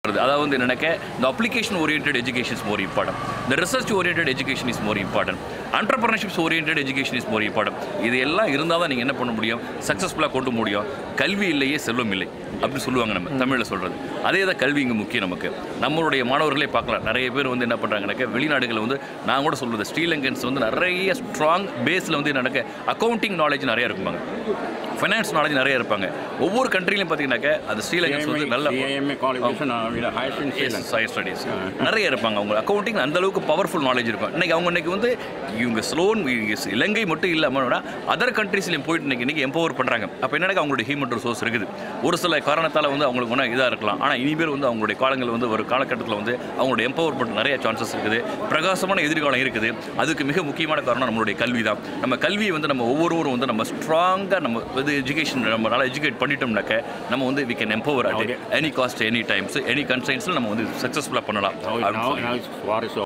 வருது அதாவது வந்து என்னன்னாக்க இந்த application orient education is more important இந்த research orient education is more important entrepreneurships orient education is more important இது எல்லாம் இருந்தால் தான் நீங்கள் என்ன பண்ண முடியும் சக்ஸஸ்ஃபுல்லாக கொண்டு முடியும் கல்வி இல்லையே செல்வம் இல்லை அப்படின்னு சொல்லுவாங்க நம்ம தமிழில் சொல்கிறது அதே தான் கல்வி இங்கே முக்கியம் நமக்கு நம்மளுடைய மாணவர்களே பார்க்கலாம் நிறைய பேர் வந்து என்ன பண்ணுறாங்கனாக்க வெளிநாடுகளில் வந்து நான் கூட சொல்கிறது ஸ்ரீலங்கன்ஸ் வந்து நிறைய ஸ்ட்ராங் பேஸில் வந்து நடக்க அக்கௌண்டிங் நாலேஜ் நிறைய இருக்குமாங்க ஃபைனான்ஸ் நாலேஜ் நிறைய இருப்பாங்க ஒவ்வொரு கண்ட்ரிலையும் பார்த்தீங்கன்னாக்க அது ஸ்ரீலங்கன்ஸ் வந்து நல்ல CIMA qualification uh, with the highest in Sri Lanka. Science studies நிறைய இருப்பாங்க அவங்க அக்கௌண்டிங் அந்த அளவுக்கு பவர்ஃபுல் நாலேஜ் இருக்கும் இன்னைக்கு அவங்க இன்னைக்கு வந்து இவங்க ஸ்லோன் இலங்கை மட்டும் இல்லாமல் அதர் கண்ட்ரீஸ்லையும் போயிட்டு இன்னைக்கு இன்னைக்கு எம்பவர் பண்ணுறாங்க அப்போ என்னன்னா அவங்களுடைய ஹியூமன் ரிசோர்ஸ் இருக்குது ஒரு சில காரணத்தால் வந்து அவங்களுக்கு ஒன்றா இதாக இருக்கலாம் ஆனால் இனிமேல் வந்து அவங்களுடைய காலங்கள் வந்து ஒரு காலகட்டத்தில் வந்து அவங்களுடைய எம்பவர்மெண்ட் நிறைய சான்சஸ் இருக்குது பிரகாசமான எதிர்காலம் இருக்குது அதுக்கு மிக முக்கியமான காரணம் நம்மளுடைய கல்வி தான் நம்ம கல்வியை வந்து நம்ம ஒவ்வொருவரும் வந்து நம்ம ஸ்ட்ராங்காக நம்ம இது எஜுகேஷன் நம்ம நல்லா எஜுகேட் பண்ணிட்டோம்னாக்க நம்ம வந்து we can empower at any cost any times any கன்சைன்ஸில் நம்ம வந்து சக்ஸஸ்ஃபுல்லாக பண்ணலாம் Now, now, now it's war is over.